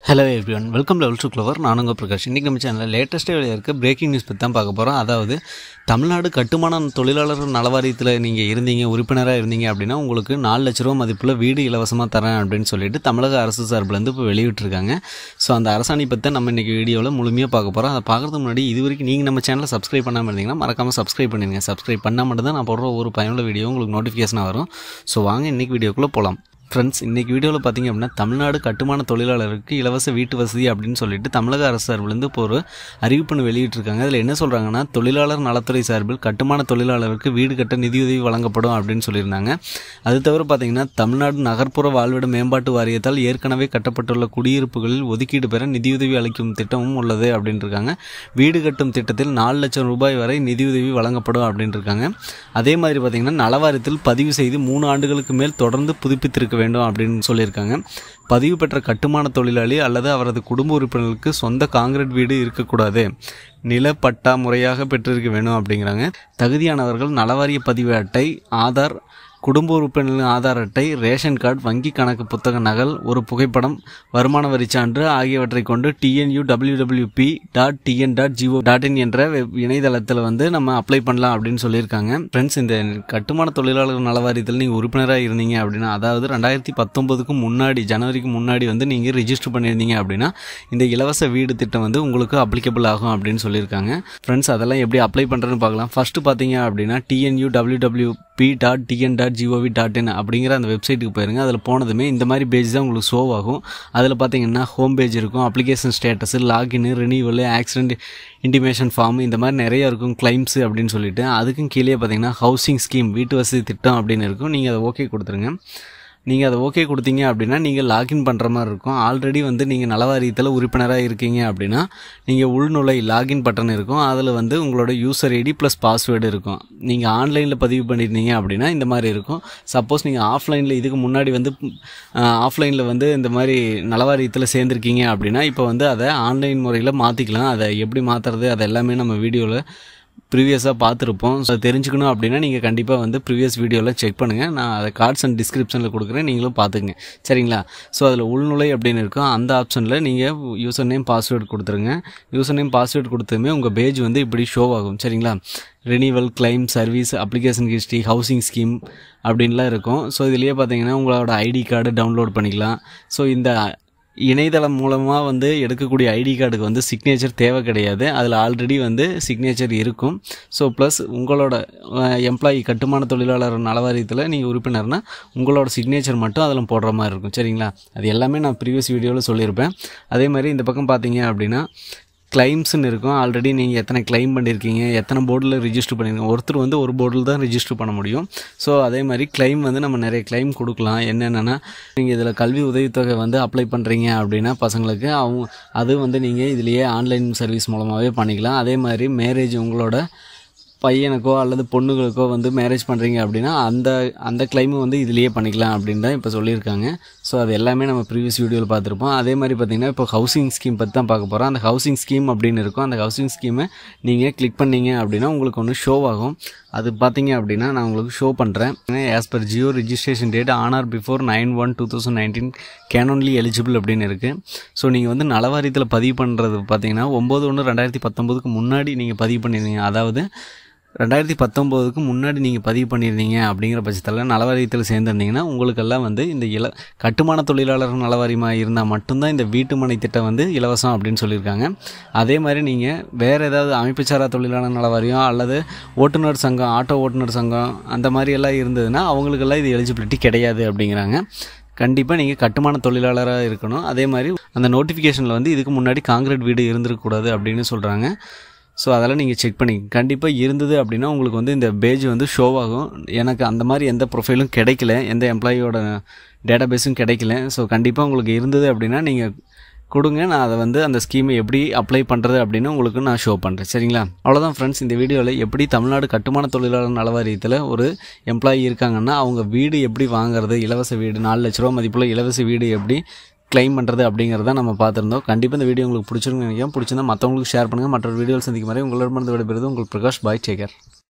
hello everyone welcome level to clever நான் உங்கள் பிரகாஷ் இன்றைக்கி நம்ம சேனலில் லேட்டஸ்ட்டாக வெளியே இருக்க பிரேக்கிங் நியூஸ் பற்றி தான் பார்க்க போகிறோம் அதாவது தமிழ்நாடு கட்டுமான தொழிலாளர் நலவாரியத்தில் நீங்கள் இருந்தீங்க உறுப்பினராக இருந்தீங்க அப்படின்னா உங்களுக்கு நாலு லட்ச ரூபா மதிப்பில் வீடு இலவசமாக தரேன் அப்படின்னு சொல்லிட்டு தமிழக அரசு சார்பிலேருந்து இப்போ வெளியிட்டிருக்காங்க ஸோ அந்த அரசாணை பற்றி நம்ம இன்றைக்கி வீடியோவில் முழுமையாக பார்க்க போகிறோம் அதை பார்க்குறதுக்கு முன்னாடி இது வரைக்கும் நீங்கள் நம்ம சேனலை சப்ஸ்கிரைப் பண்ணாமல் இருந்தீங்கன்னா மறக்காமல் சப்ஸ்கிரைப் பண்ணிடுங்க சப்ஸ்கிரைப் பண்ணால் மட்டும் தான் நான் போடுற ஒரு பயனுள்ள வீடியோ உங்களுக்கு நோட்டிஃபிகேஷனாக வரும் ஸோ வாங்க இன்றைக்கி வீடியோக்குள்ளே போகலாம் ஃப்ரெண்ட்ஸ் இன்றைக்கி வீடியோவில் பார்த்தீங்க அப்படின்னா தமிழ்நாடு கட்டுமான தொழிலாளருக்கு இலவச வீட்டு வசதி அப்படின்னு சொல்லிட்டு தமிழக அரசு சார்பிலேருந்து இப்போ ஒரு அறிவிப்புன்னு வெளியிட்டிருக்காங்க அதில் என்ன சொல்கிறாங்கன்னா தொழிலாளர் நலத்துறை சார்பில் கட்டுமான தொழிலாளருக்கு வீடு கட்ட நிதியுதவி வழங்கப்படும் அப்படின்னு சொல்லியிருந்தாங்க அது தவிர பார்த்தீங்கன்னா தமிழ்நாடு நகர்ப்புற வாழ்விட மேம்பாட்டு வாரியத்தால் ஏற்கனவே கட்டப்பட்டுள்ள குடியிருப்புகளில் ஒதுக்கீடு பெற நிதியுதவி அளிக்கும் திட்டமும் உள்ளது அப்படின்னு இருக்காங்க வீடு கட்டும் திட்டத்தில் நாலு லட்சம் ரூபாய் வரை நிதியுதவி வழங்கப்படும் அப்படின்னு இருக்காங்க அதே மாதிரி பார்த்தீங்கன்னா நலவாரியத்தில் பதிவு செய்து மூணு ஆண்டுகளுக்கு மேல் தொடர்ந்து புதுப்பித்திருக்க வேண்டும் அப்படின்னு சொல்லியிருக்காங்க பதிவு பெற்ற கட்டுமான தொழிலாளி அல்லது அவரது குடும்ப உறுப்பினர்களுக்கு சொந்த காங்கிரீட் வீடு இருக்கக்கூடாது நிலப்பட்டா முறையாக பெற்றிருக்க வேண்டும் அப்படிங்கிறாங்க தகுதியானவர்கள் நலவாரிய பதிவு அட்டை ஆதார் குடும்ப உறுப்பினர்களின் ஆதார் அட்டை ரேஷன் கார்டு வங்கி கணக்கு புத்தக நகல் ஒரு புகைப்படம் வருமான வரி சான்று ஆகியவற்றை கொண்டு TNU WWB dot TN dot GO dot in என்ற வெப் இணையதளத்தில் வந்து நம்ம அப்ளை பண்ணலாம் அப்படின்னு சொல்லியிருக்காங்க ஃப்ரெண்ட்ஸ் இந்த கட்டுமான தொழிலாளர் நலவாரியத்தில் நீங்கள் உறுப்பினராக இருந்தீங்க அப்படின்னா அதாவது ரெண்டாயிரத்தி பத்தொம்போதுக்கு முன்னாடி ஜனவரிக்கு முன்னாடி வந்து நீங்கள் ரிஜிஸ்டர் பண்ணியிருந்தீங்க அப்படின்னா இந்த இலவச வீடு திட்டம் வந்து உங்களுக்கு அப்ளிகபிள் ஆகும் அப்படின்னு சொல்லியிருக்காங்க ஃப்ரெண்ட்ஸ் அதெல்லாம் எப்படி அப்ளை பண்ணுறதுன்னு பார்க்கலாம் ஃபஸ்ட்டு பார்த்தீங்க அப்படின்னா TNU W B dot TN dot GOV dot in அப்படிங்கிற அந்த வெப்சைட்டுக்கு போயிருங்க அதில் போனதுமே இந்த மாதிரி பேஜ் தான் உங்களுக்கு ஷோ ஆகும் அதில் பார்த்தீங்கன்னா ஹோம் பேஜ் இருக்கும் application status login renewal accident intimation form இந்த மாதிரி நிறைய இருக்கும் கிளைம்ஸு அப்படின்னு சொல்லிட்டு அதுக்கும் கீழே பார்த்தீங்கன்னா ஹவுசிங் ஸ்கீம் வீட்டு வசதி திட்டம் அப்படின்னு இருக்கும் நீங்கள் அதை ஓகே கொடுத்துருங்க நீங்கள் அதை ஓகே கொடுத்தீங்க அப்படின்னா நீங்கள் லாகின் பண்ணுற மாதிரி இருக்கும் ஆல்ரெடி வந்து நீங்கள் நலவாரியத்தில் உறுப்பினராக இருக்கீங்க அப்படின்னா நீங்கள் உள்நுழை லாகின் பட்டன் இருக்கும் அதில் வந்து உங்களோட யூசர் ஐடி ப்ளஸ் பாஸ்வேர்டு இருக்கும் நீங்கள் ஆன்லைனில் பதிவு பண்ணியிருந்தீங்க அப்படின்னா இந்த மாதிரி இருக்கும் சப்போஸ் நீங்கள் ஆஃப்லைனில் இதுக்கு முன்னாடி வந்து ஆஃப்லைனில் வந்து இந்த மாதிரி நலவாரியத்தில் சேர்ந்துருக்கீங்க அப்படின்னா இப்போ வந்து அதை ஆன்லைன் முறையில் மாற்றிக்கலாம் அதை எப்படி மாற்றுறது அது எல்லாமே நம்ம வீடியோவில் ப்ரீவியஸாக பார்த்துருப்போம் ஸோ தெரிஞ்சுக்கணும் அப்படின்னா நீங்கள் கண்டிப்பாக வந்து ப்ரீவியஸ் வீடியோவில் செக் பண்ணுங்கள் நான் அதை கார்ட்ஸ் அண்ட் டிஸ்கிரிப்ஷனில் கொடுக்குறேன் நீங்களும் பார்த்துக்குங்க சரிங்களா ஸோ அதில் உள்நுழை அப்படின்னு இருக்கும் அந்த ஆப்ஷனில் நீங்கள் யூசர் நேம் பாஸ்வேர்டு கொடுத்துருங்க யூசர் நேம் பாஸ்வேர்டு கொடுத்ததுமே உங்கள் பேஜ் வந்து இப்படி ஷோ ஆகும் சரிங்களா renewal claim service application history housing scheme அப்படின்லாம் இருக்கும் ஸோ இதுலேயே பார்த்தீங்கன்னா உங்களோட ஐடி கார்டு டவுன்லோட் பண்ணிக்கலாம் ஸோ இந்த இணையதளம் மூலமாக வந்து எடுக்கக்கூடிய ஐடி கார்டுக்கு வந்து சிக்னேச்சர் தேவை கிடையாது அதில் ஆல்ரெடி வந்து சிக்னேச்சர் இருக்கும் ஸோ ப்ளஸ் உங்களோட எம்ப்ளாயி கட்டுமான தொழிலாளர் நலவாரியத்தில் நீங்கள் உறுப்பினர்னால் உங்களோட சிக்னேச்சர் மட்டும் அதில் போடுற மாதிரி இருக்கும் சரிங்களா அது எல்லாமே நான் ப்ரீவியஸ் வீடியோவில் சொல்லியிருப்பேன் அதே மாதிரி இந்த பக்கம் பார்த்தீங்க அப்படின்னா கிளைம்ஸ்னு இருக்கும் ஆல்ரெடி நீங்கள் எத்தனை கிளைம் பண்ணியிருக்கீங்க எத்தனை போர்டில் ரிஜிஸ்டர் பண்ணியிருக்கீங்க ஒருத்தர் வந்து ஒரு போர்டில் தான் ரிஜிஸ்டர் பண்ண முடியும் ஸோ அதே மாதிரி கிளைம் வந்து நம்ம நிறைய கிளைம் கொடுக்கலாம் என்னென்னா நீங்கள் இதில் கல்வி உதவித்தொகை வந்து அப்ளை பண்ணுறீங்க அப்படின்னா பசங்களுக்கு அவங்க அது வந்து நீங்கள் இதுலேயே ஆன்லைன் சர்வீஸ் மூலமாகவே பண்ணிக்கலாம் அதே மாதிரி மேரேஜ் உங்களோட பையனுக்கோ அல்லது பொண்ணுகளுக்கோ வந்து மேரேஜ் பண்ணுறீங்க அப்படின்னா அந்த அந்த கிளைமும் வந்து இதுலேயே பண்ணிக்கலாம் அப்படின்னு தான் இப்போ சொல்லியிருக்காங்க ஸோ அது எல்லாமே நம்ம ப்ரீவியஸ் வீடியோவில் பார்த்துருப்போம் அதே மாதிரி பார்த்திங்கன்னா இப்போ ஹவுசிங் ஸ்கீம் பற்றி தான் பார்க்க போகிறோம் அந்த ஹவுசிங் ஸ்கீம் அப்படின்னு இருக்கும் அந்த ஹவுசிங் ஸ்கீமை நீங்கள் கிளிக் பண்ணீங்க அப்படின்னா உங்களுக்கு ஒன்று ஷோ ஆகும் அது பார்த்தீங்க அப்படின்னா நான் உங்களுக்கு ஷோ பண்ணுறேன் as per GO registration date on or before nine one two thousand nineteen can only eligible அப்படின்னு இருக்குது ஸோ நீங்கள் வந்து நலவாரியத்தில் பதிவு பண்ணுறது பார்த்தீங்கன்னா ஒம்பது ஒன்று ரெண்டாயிரத்தி பத்தொம்போதுக்கு முன்னாடி நீங்கள் பதிவு பண்ணியிருந்தீங்க அதாவது ரெண்டாயிரத்தி பத்தொம்போதுக்கு முன்னாடி நீங்கள் பதிவு பண்ணியிருந்தீங்க அப்படிங்கிற பட்சத்தில் நலவாரியத்தில் சேர்ந்துருந்தீங்கன்னா உங்களுக்கெல்லாம் வந்து இந்த இல கட்டுமான தொழிலாளர் நலவாரியமாக இருந்தால் மட்டும்தான் இந்த வீட்டுமனை திட்டம் வந்து இலவசம் அப்படின்னு சொல்லியிருக்காங்க அதே மாதிரி நீங்கள் வேறு ஏதாவது அமைப்புச்சாரா தொழிலாளர் நலவாரியம் அல்லது ஓட்டுநர் சங்கம் ஆட்டோ ஓட்டுநர் சங்கம் அந்த மாதிரி எல்லாம் இருந்ததுன்னா அவங்களுக்கெல்லாம் இது எலிஜிபிலிட்டி கிடையாது அப்படிங்கிறாங்க கண்டிப்பாக நீங்கள் கட்டுமான தொழிலாளராக இருக்கணும் அதே மாதிரி அந்த நோட்டிஃபிகேஷனில் வந்து இதுக்கு முன்னாடி காங்கிரீட் வீடு இருந்திருக்கக்கூடாது அப்படின்னு சொல்கிறாங்க ஸோ அதெல்லாம் நீங்கள் செக் பண்ணி கண்டிப்பாக இருந்தது அப்படின்னா உங்களுக்கு வந்து இந்த பேஜ் வந்து ஷோ ஆகும் எனக்கு அந்த மாதிரி எந்த ப்ரொஃபைலும் கிடைக்கல எந்த எம்ப்ளாயியோட டேட்டா பேஸும் கிடைக்கல ஸோ கண்டிப்பாக உங்களுக்கு இருந்தது அப்படின்னா நீங்கள் கொடுங்க நான் அதை வந்து அந்த ஸ்கீமை எப்படி அப்ளை பண்ணுறது அப்படின்னு உங்களுக்கு நான் ஷோ பண்ணுறேன் சரிங்களா அவ்வளோதான் ஃப்ரெண்ட்ஸ் இந்த வீடியோவில் எப்படி தமிழ்நாடு கட்டுமான தொழிலாளர் நலவாரியத்தில் ஒரு எம்ப்ளாயி இருக்காங்கன்னா அவங்க வீடு எப்படி வாங்குறது இலவச வீடு நாலு லட்ச ரூபா மதிப்புள்ள இலவச வீடு எப்படி கிளைம் பண்ணுறது அப்படிங்கிறத நம்ம பார்த்துருந்தோம் கண்டிப்பாக இந்த வீடியோ உங்களுக்கு பிடிச்சிருங்க நினைக்கிறேன் பிடிச்சிருந்தா மற்றவங்களுக்கு ஷேர் பண்ணுங்கள் மற்ற வீடியோவில் சந்திக்கும் மாதிரி உங்களோட மருந்து விடைபெறுது உங்களுக்கு பிரகாஷ் பாய் டேக்கர்